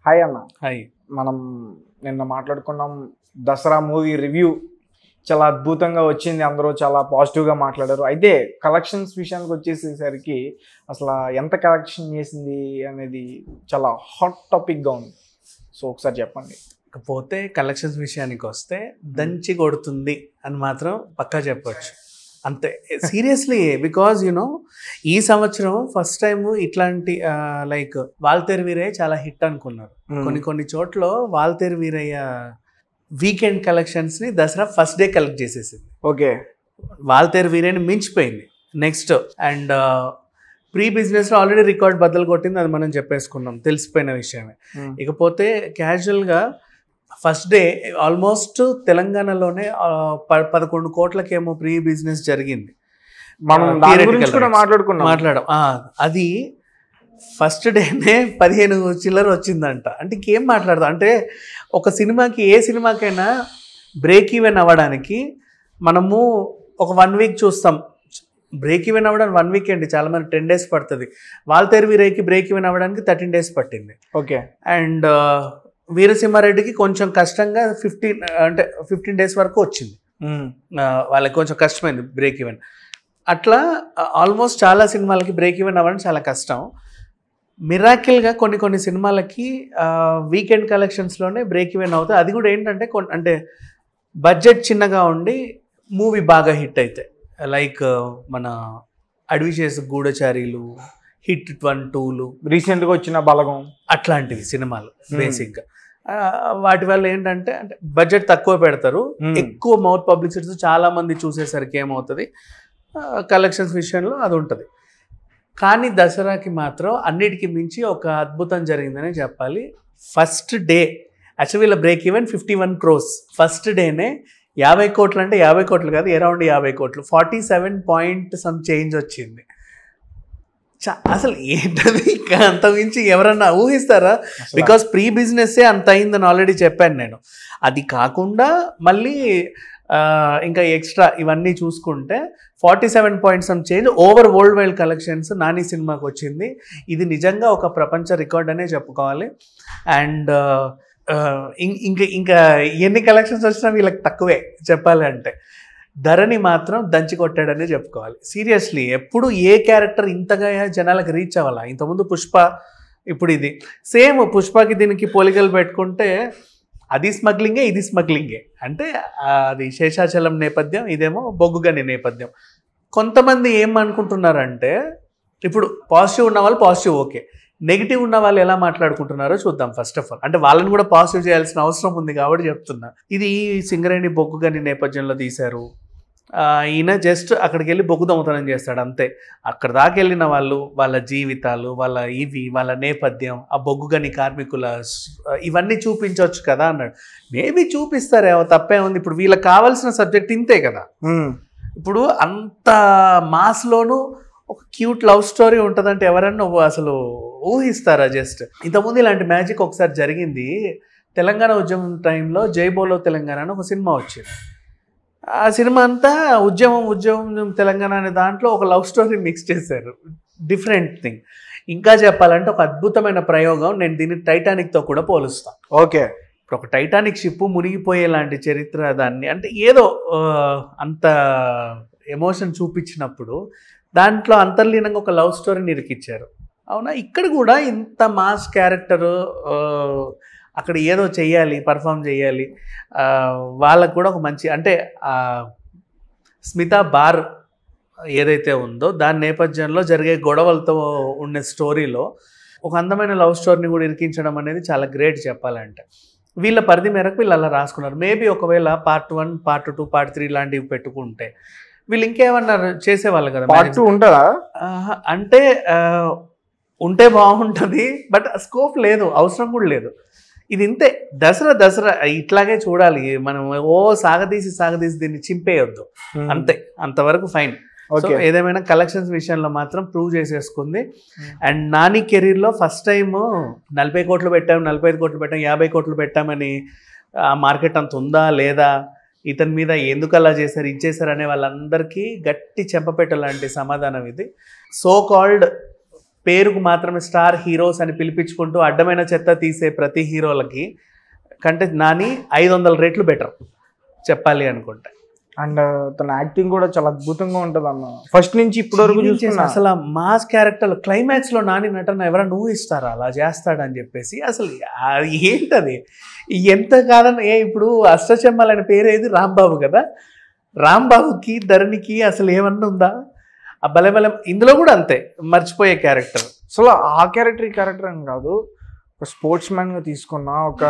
Hi అన్న hi మనం నిన్న మాట్లాడుకున్నాం దసరా మూవీ రివ్యూ చాలా అద్భుతంగా వచ్చింది అందరూ చాలా పాజిటివ్గా మాట్లాడారు అయితే కలెక్షన్స్ విషయానికి వచ్చేసేసరికి అసలు ఎంత కలెక్షన్ చేసింది అనేది చాలా హాట్ టాపిక్గా ఉంది సో ఒకసారి చెప్పండి పోతే కలెక్షన్స్ విషయానికి వస్తే దంచి కొడుతుంది అని మాత్రం పక్కా చెప్పొచ్చు అంతే సీరియస్లీ బికాజ్ యునో ఈ సంవత్సరం ఫస్ట్ టైం ఇట్లాంటి లైక్ వాల్తేరు వీరయ్య చాలా హిట్ అనుకున్నారు కొన్ని కొన్ని చోట్ల వాల్తేరు వీరయ్య వీకెండ్ కలెక్షన్స్ని దసరా ఫస్ట్ డే కలెక్ట్ చేసేసింది ఓకే వాల్తేరు వీరయ్యని మించిపోయింది నెక్స్ట్ అండ్ ప్రీ బిజినెస్లో ఆల్రెడీ రికార్డ్ బద్దలు కొట్టింది అది మనం చెప్పేసుకున్నాం తెలిసిపోయిన విషయమే ఇకపోతే క్యాజువల్గా ఫస్ట్ డే ఆల్మోస్ట్ తెలంగాణలోనే ఆ, ప- పదకొండు కోట్లకేమో ప్రీ బిజినెస్ జరిగింది మనం ఆ, దాని theoretical గురించి కూడా rights. మాట్లాడుకున్నాం మాట్లాడడం ఆ, అది ఫస్ట్ డేనే పదిహేను చిల్లర వచ్చిందంట అంటే ఇంకేం మాట్లాడదాం అంటే ఒక సినిమాకి ఏ సినిమాకైనా బ్రేక్ ఈవెన్ అవ్వడానికి మనము ఒక వన్ వీక్ చూస్తాం బ్రేక్ ఈవెన్ అవ్వడానికి వన్ వీక్ అండి చాలా మంది టెన్ డేస్ పడుతుంది వాల్తేరు వీరయ్యకి బ్రేక్ ఈవెన్ అవ్వడానికి థర్టీన్ డేస్ పట్టింది ఓకే అండ్ వీరసింహారెడ్డికి కొంచెం కష్టంగా ఫిఫ్టీన్ అంటే ఫిఫ్టీన్ డేస్ వరకు వచ్చింది ఆ, వాళ్ళకి కొంచెం కష్టమైంది బ్రేక్ ఈవెన్ అట్లా ఆల్మోస్ట్ చాలా సినిమాలకి బ్రేక్ ఈవెన్ అవ్వడం చాలా కష్టం మిరాకిల్గా కొన్ని కొన్ని సినిమాలకి వీకెండ్ కలెక్షన్స్లోనే బ్రేక్ ఈవెన్ అవుతాయి అది కూడా ఏంటంటే కొన్- అంటే బడ్జెట్ చిన్నగా ఉండి మూవీ బాగా హిట్ అవుతాయి లైక్ మన అడవి చేసే గూఢచారీలు హిట్ వన్ టూలు రీసెంట్గా వచ్చిన బలగం అట్లాంటివి సినిమాలు Hmm. బేసిక్గా వాటి వల్ల ఏంటంటే అంటే బడ్జెట్ తక్కువ పెడతారు Hmm. ఎక్కువ మౌత్ పబ్లిసిటీస్ చాలా మంది చూసేసరికి ఏమవుతుంది కలెక్షన్స్ విషయంలో అది ఉంటుంది కానీ దసరాకి మాత్రం అన్నిటికీ మించి ఒక అద్భుతం జరిగిందని చెప్పాలి ఫస్ట్ డే యాక్చువల్ వీళ్ళ break even fifty one crores first డేనే యాభై కోట్లు అంటే యాభై కోట్లు కాదు అరౌండ్ యాభై కోట్లు forty seven point some change వచ్చింది చా- అసలు ఏంటది ఇంకా అంత మించి ఎవరన్నా ఊహిస్తారా అసలు బికాస్ ప్రీ బిజినెస్సే అంత అయిందని ఆల్రెడీ చెప్పాను నేను అది కాకుండా మళ్ళీ ఆ, ఇంకా ఎక్స్ట్రా ఇవన్నీ చూసుకుంటే forty seven point some change over world wide collections Nani సినిమాకి వచ్చింది ఇది నిజంగా ఒక ప్రపంచ రికార్డ్ అనే చెప్పుకోవాలి అండ్ ఇంకా ఇంకా ఎన్ని కలెక్షన్స్ వచ్చినా వీళ్ళకి తక్కువే చెప్పాలి అంటే ధరని మాత్రం దంచి కొట్టాడనే చెప్పుకోవాలి సీరియస్లీ ఎప్పుడు ఏ క్యారెక్టర్ ఇంతగా జనాలకు రీచ్ అవ్వాలా ఇంతకుముందు పుష్ప ఇప్పుడు ఇది సేమ్ పుష్పకి దీనికి పోలికలు పెట్టుకుంటే అది స్మగ్లింగే ఇది స్మగ్లింగే అంటే ఆ, అది శేషాచలం నేపథ్యం ఇదేమో బొగ్గుగని నేపథ్యం కొంతమంది ఏమనుకుంటున్నారంటే ఇప్పుడు పాజిటివ్ ఉన్న వాళ్ళు పాజిటివ్ ఓకే నెగిటివ్ ఉన్న వాళ్ళు ఎలా మాట్లాడుకుంటున్నారో చూద్దాం ఫస్ట్ ఆఫ్ ఆల్ అంటే వాళ్ళని కూడా పాజిటివ్ చేయాల్సిన అవసరం ఉంది కాబట్టి చెప్తున్నా ఇది సింగరేణి బొగ్గుగని నేపథ్యంలో తీశారు ఆ, ఈయన జస్ట్ అక్కడికి వెళ్ళి బొగ్గు దొంగతనం చేస్తాడు అంతే అక్కడ దాకా వెళ్ళిన వాళ్ళు వాళ్ళ జీవితాలు వాళ్ళ ఇవి వాళ్ళ నేపథ్యం ఆ బొగ్గుగని కార్మికుల స్- ఇవన్నీ చూపించవచ్చు కదా అన్నాడు మేబీ చూపిస్తారేమో తప్పే ఉంది ఇప్పుడు వీళ్ళకి కావాల్సిన సబ్జెక్ట్ ఇంతే కదా మ్మ్. ఇప్పుడు అంత మాస్లోనూ ఒక క్యూట్ లవ్ స్టోరీ ఉంటుందంటే ఎవరన్నా ఓ అసలు ఊహిస్తారా జస్ట్ ఇంతకుముందు ఇలాంటి మ్యాజిక్ ఒకసారి జరిగింది తెలంగాణ ఉద్యమం టైంలో జై బోలో తెలంగాణ అని ఒక సినిమా వచ్చింది ఆ సినిమా అంతా ఉద్యమం ఉద్యమం తెలంగాణ అనే దాంట్లో ఒక లవ్ స్టోరీ మిక్స్ చేశారు డిఫరెంట్ థింగ్ ఇంకా చెప్పాలంటే ఒక అద్భుతమైన ప్రయోగం నేను దీన్ని టైటానిక్తో కూడా పోలుస్తాను ఓకే ఇప్పుడు ఒక టైటానిక్ షిప్ మునిగిపోయేలాంటి చరిత్ర దాన్ని అంటే ఏదో ఆ, అంత ఎమోషన్ చూపించినప్పుడు దాంట్లో అంతర్లీనంగా ఒక లవ్ స్టోరీని ఇరికిచ్చారు అవునా ఇక్కడ కూడా ఇంత మాస్ క్యారెక్టర్ అక్కడ ఏదో చెయ్యాలి పర్ఫామ్ చేయాలి ఆ, వాళ్ళకు కూడా ఒక మంచి అంటే ఆ, స్మిత బార్ ఏదైతే ఉందో దాని నేపథ్యంలో జరిగే గొడవలతో ఉండే స్టోరీలో ఒక అందమైన లవ్ స్టోరీని కూడా ఇరికించడం అనేది చాలా గ్రేట్ చెప్పాలంటే వీళ్ళ పరిధి మేరకు వీళ్ళు అలా రాసుకున్నారు మేబీ ఒకవేళ part one part two part three లాంటివి పెట్టుకుంటే వీళ్ళు ఇంకేమన్నా చేసేవాళ్ళు కదా పార్ట్ టూ ఉంటుందా ఆహా, అంటే ఆ, ఉంటే బాగుంటుంది బట్ స్కోప్ లేదు అవసరం కూడా లేదు ఇది ఇంతే దసరా దసరా ఇట్లాగే చూడాలి మనం ఓ సాగదీసి సాగదీసి దీన్ని చింపేయొద్దు అంతే అంతవరకు ఫైన్ సో ఓకే ఏదేమైనా కలెక్షన్స్ విషయంలో మాత్రం ప్రూవ్ చేసేసుకుంది అండ్ నాని కెరీర్లో ఫస్ట్ టైం నలభై కోట్లు పెట్టాం నలభై ఐదు కోట్లు పెట్టాం యాభై కోట్లు పెట్టామని ఆ మార్కెట్ అంత ఉందా లేదా ఇతని మీద ఎందుకు అలా చేశారు ఇచ్చేశారు అనే వాళ్ళందరికీ గట్టి చెంపపెట్ట లాంటి సమాధానం ఇది సో కాల్డ్ పేరుకు మాత్రమే స్టార్ హీరోస్ అని పిలిపించుకుంటూ అడ్డమైన చెత్త తీసే ప్రతి హీరోలకి కంటే నాని ఐదు వందల రేట్లు బెటర్ చెప్పాలి అనుకుంటే అండ్ తన యాక్టింగ్ కూడా చాలా అద్భుతంగా ఉంటుంది అన్న ఫస్ట్ నుంచి ఇప్పటి వరకు జీవించేసి చూసుకున్నా అసలు మాస్ క్యారెక్టర్ క్లైమాక్స్ లో నాని నటన ఎవరైనా ఊహిస్తారా అలా చేస్తాడని చెప్పేసి అసలు అది ఏంటది ఎంత కాదని ఏ ఇప్పుడు అష్టచెమ్మల్ అనే పేరు ఏది రాంబాబు కదా రాంబాబుకి ధరణికి అసలు ఏమన్నా ఉందా ఆ బలే బలే ఇందులో కూడా అంతే మర్చిపోయే క్యారెక్టర్ అసలు ఆ క్యారెక్టర్ ఈ క్యారెక్టర్ అని కాదు ఒక స్పోర్ట్స్ మ్యాన్ గా తీసుకున్నా ఒక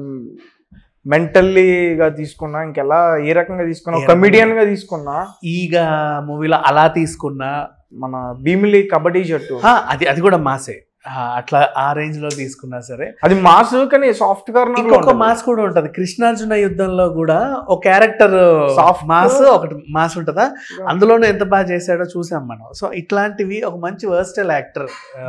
మెంటల్లీగా తీసుకున్నా ఇంకెలా ఏ రకంగా తీసుకున్నా ఏ కమిడియన్ గా తీసుకున్నా ఈగ మూవీలో అలా తీసుకున్నా మన భీమిలి కబడ్డీ జట్టు ఆ, అది అది కూడా మాసే ఆ, అట్లా ఆ రేంజ్ లో తీసుకున్నా సరే అది మాస్ కానీ సాఫ్ట్ కార్నర్ ఇంకొక మాస్ కూడా ఉంటది కృష్ణార్జున యుద్ధంలో కూడా ఒక క్యారెక్టర్ Soft. మాస్ ఒకటి మాస్ ఉంటుందా అందులోనూ ఎంత బాగా చేశాడో చూసాం మనం సో ఇట్లాంటివి ఒక మంచి వర్స్టైల్ యాక్టర్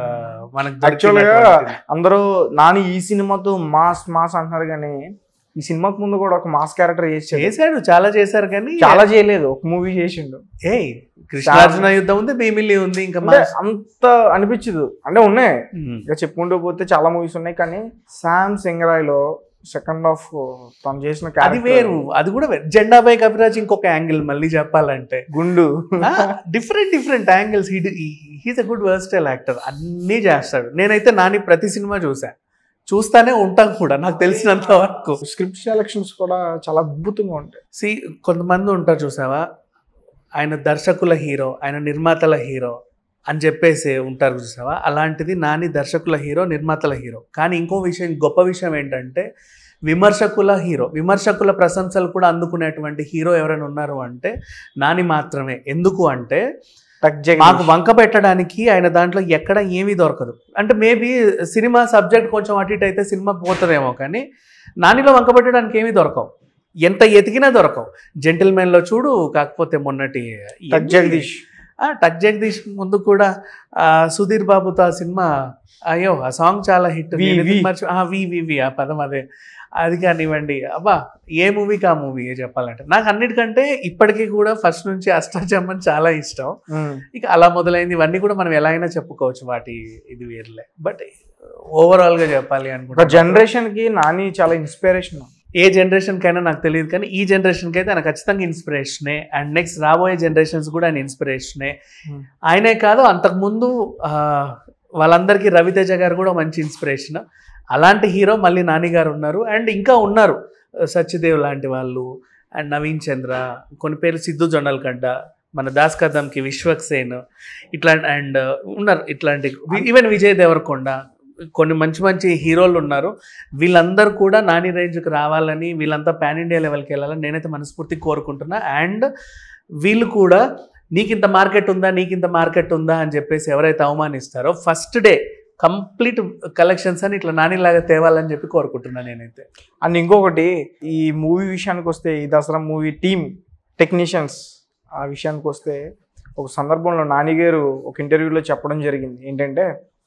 మనకు Actual గా దొరికినటువంటిది. అందరూ నాని ఈ సినిమాతో మాస్ మాస్ అంటున్నారు కానీ ఈ సినిమాకి ముందు కూడా ఒక మాస్ క్యారెక్టర్ చేసాడు చేశాడు చాలా చేశారు కానీ చాలా చేయలేదు ఒక మూవీ చేసిండు ఏ కృష్ణార్జున యుద్ధం ఉంది భీమిలి ఉంది ఇంకా అంటే మాస్ అంత అనిపించదు అంటే ఉన్నాయి ఉమ్. ఇక చెప్పుకుంటూ పోతే చాలా మూవీస్ ఉన్నాయి కానీ శామ్ సింగరాయ్లో సెకండ్ హాఫ్ తను చేసిన అది character వేరు అది కూడా వేరు. జెండాపై కవిరాజ్ ఇంకొక యాంగిల్ మళ్ళీ చెప్పాలంటే గుండు different different angles he's a good versatile actor అన్నీ చేస్తాడు నేనైతే నాని ప్రతి సినిమా చూసా చూస్తానే ఉంటాం కూడా నాకు తెలిసినంత వరకు స్క్రిప్ట్ సెలక్షన్స్ కూడా చాలా అద్భుతంగా ఉంటాయి సి కొంతమంది ఉంటారు చూసావా ఆయన దర్శకుల హీరో ఆయన నిర్మాతల హీరో అని చెప్పేసి ఉంటారు చూసావా అలాంటిది నాని దర్శకుల హీరో నిర్మాతల హీరో కానీ ఇంకో విషయం గొప్ప విషయం ఏంటంటే విమర్శకుల హీరో విమర్శకుల ప్రశంసలు కూడా అందుకునేటువంటి హీరో ఎవరైనా ఉన్నారు అంటే నాని మాత్రమే ఎందుకు అంటే టక్ జగదీష్. మాకు వంక పెట్టడానికి ఆయన దాంట్లో ఎక్కడ ఏమీ దొరకదు అంటే మేబీ సినిమా సబ్జెక్ట్ కొంచెం అటు ఇటు అయితే సినిమా పోతుందేమో కానీ నానిలో వంక పెట్టడానికి ఏమీ దొరకవు ఎంత ఎతికినా దొరకవు జెంటిల్మెన్లో చూడు కాకపోతే మొన్నటి టక్ జగదీష్ ఆ, టక్ జగదీష్ ముందు కూడా ఆ, సుధీర్ బాబుతో ఆ సినిమా అయ్యో ఆ సాంగ్ చాలా హిట్ వి, వి. వి వి వి ఆ పదం అదే అది కానివ్వండి అబ్బా ఏ మూవీకి ఆ మూవీ చెప్పాలంటే నాకు అన్నిటికంటే ఇప్పటికీ కూడా ఫస్ట్ నుంచి అష్టాచమ్మన్ చాలా ఇష్టం ఉమ్. ఇక అలా మొదలైంది ఇవన్నీ కూడా మనం ఎలా అయినా చెప్పుకోవచ్చు వాటి ఇది వేర్లే బట్ ఓవరాల్ గా చెప్పాలి ఒక అనుకుంటా జనరేషన్ కి నాని చాలా ఇన్స్పిరేషన్ ఏ జనరేషన్ కైనా నాకు తెలియదు కానీ ఈ జనరేషన్కి అయితే ఆయన ఖచ్చితంగా ఇన్స్పిరేషనే అండ్ నెక్స్ట్ రాబోయే జనరేషన్స్ కూడా ఆయన ఇన్స్పిరేషనే Hmm. ఆయనే కాదు అంతకుముందు ఆ, వాళ్ళందరికీ రవితేజ గారు కూడా మంచి ఇన్స్పిరేషన్ అలాంటి హీరో మళ్ళీ నాని గారు ఉన్నారు అండ్ ఇంకా ఉన్నారు సత్యదేవ్ లాంటి వాళ్ళు అండ్ నవీన్ చంద్ర కొన్ని పేర్లు సిద్ధు జొన్నలగడ్డ మన దాస్ కదంకి విశ్వక్ సేన్ ఇట్లాంటి అండ్ ఉన్నారు ఇట్లాంటి ఈవెన్ విజయ్ దేవరకొండ కొన్ని మంచి మంచి హీరోలు ఉన్నారు వీళ్ళందరూ కూడా నాని రేంజ్కి రావాలని వీళ్ళంతా పాన్ ఇండియా లెవెల్కి వెళ్ళాలని నేనైతే మనస్ఫూర్తి కోరుకుంటున్నా అండ్ వీళ్ళు కూడా నీకింత మార్కెట్ ఉందా నీకింత మార్కెట్ ఉందా అని చెప్పేసి ఎవరైతే అవమానిస్తారో ఫస్ట్ డే కంప్లీట్ కలెక్షన్స్ అని ఇట్లా నానిలాగా తేవాలని చెప్పి కోరుకుంటున్నాను నేనైతే అండ్ ఇంకొకటి ఈ మూవీ విషయానికి వస్తే ఈ దసరా మూవీ టీమ్ టెక్నీషియన్స్ ఆ విషయానికి వస్తే ఒక సందర్భంలో నాని గారు ఒక ఇంటర్వ్యూలో చెప్పడం జరిగింది ఏంటంటే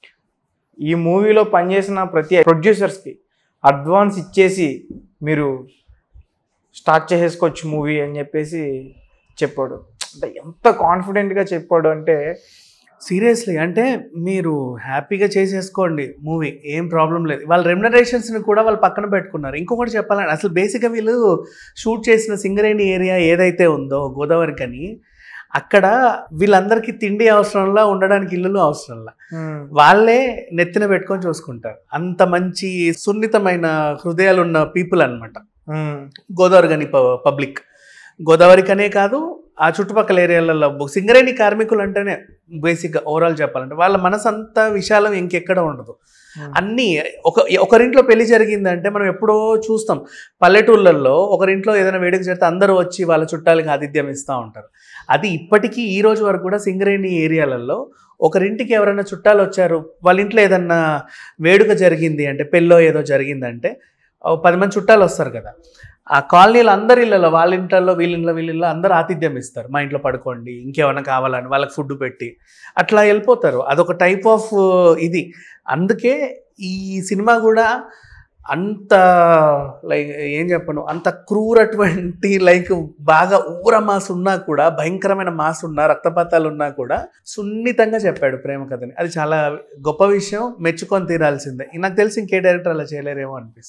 ఈ మూవీలో పనిచేసిన ప్రతి ప్రొడ్యూసర్స్కి అడ్వాన్స్ ఇచ్చేసి మీరు స్టార్ట్ చేసేసుకోవచ్చు మూవీ అని చెప్పేసి చెప్పాడు అంటే ఎంత కాన్ఫిడెంట్గా చెప్పాడు అంటే సీరియస్లీ అంటే మీరు హ్యాపీగా చేసేసుకోండి మూవీ ఏం ప్రాబ్లం లేదు వాళ్ళ రెమ్యునరేషన్స్ని కూడా వాళ్ళు పక్కన పెట్టుకున్నారు ఇంకొకటి చెప్పాలంటే అసలు బేసిక్గా వీళ్ళు షూట్ చేసిన సింగరేణి ఏరియా ఏదైతే ఉందో గోదావరి కని అక్కడ వీళ్ళందరికీ తిండి అవసరంలా ఉండడానికి ఇల్లులు అవసరంలా వాళ్ళే నెత్తిన పెట్టుకొని చూసుకుంటారు అంత మంచి సున్నితమైన హృదయాలు ఉన్న పీపుల్ అన్నమాట ఉమ్, గోదావరి గని ప- పబ్లిక్ గోదావరికనే కాదు ఆ చుట్టుపక్కల ఏరియాలలో సింగరేణి కార్మికులు అంటేనే బేసిక్గా ఓవరాల్ చెప్పాలంటే వాళ్ళ మనసు అంతా విశాలం ఇంకెక్కడ ఉండదు ఉమ్. అన్నీ ఒక ఒకరింట్లో పెళ్లి జరిగిందంటే మనం ఎప్పుడో చూస్తాం పల్లెటూళ్ళల్లో ఒకరింట్లో ఏదైనా వేడుక జరిగితే అందరూ వచ్చి వాళ్ళ చుట్టాలకి ఆతిథ్యం ఇస్తూ ఉంటారు అది ఇప్పటికీ ఈ రోజు వరకు కూడా సింగరేణి ఏరియాలలో ఒకరింటికి ఎవరైనా చుట్టాలు వచ్చారు వాళ్ళ ఇంట్లో ఏదన్నా వేడుక జరిగింది అంటే పెళ్ళో ఏదో జరిగిందంటే ఓ పది మంది చుట్టాలు వస్తారు కదా ఆ కాలనీలో అందరి ఇళ్ళలో వాళ్ళ ఇంట్లో వీళ్ళ ఇంట్లో వీళ్ళ ఇంట్లో అందరూ ఆతిథ్యం ఇస్తారు మా ఇంట్లో పడుకోండి ఇంకేమైనా కావాలని వాళ్ళకి ఫుడ్ పెట్టి అట్లా వెళ్ళిపోతారు అదొక టైప్ ఆఫ్ ఇది అందుకే ఈ సినిమా కూడా అంత లైక్ ఏం చెప్పను అంత క్రూరటువంటి లైక్ బాగా ఊర మాస్ ఉన్నా కూడా భయంకరమైన మాస్ ఉన్నా రక్తపాతాలు ఉన్నా కూడా సున్నితంగా చెప్పాడు ప్రేమ కథని అది చాలా గొప్ప విషయం మెచ్చుకొని తీరాల్సిందే నాకు తెలిసి ఇంకే డైరెక్టర్ అలా చేయలేరేమో అనిపిస్తుంది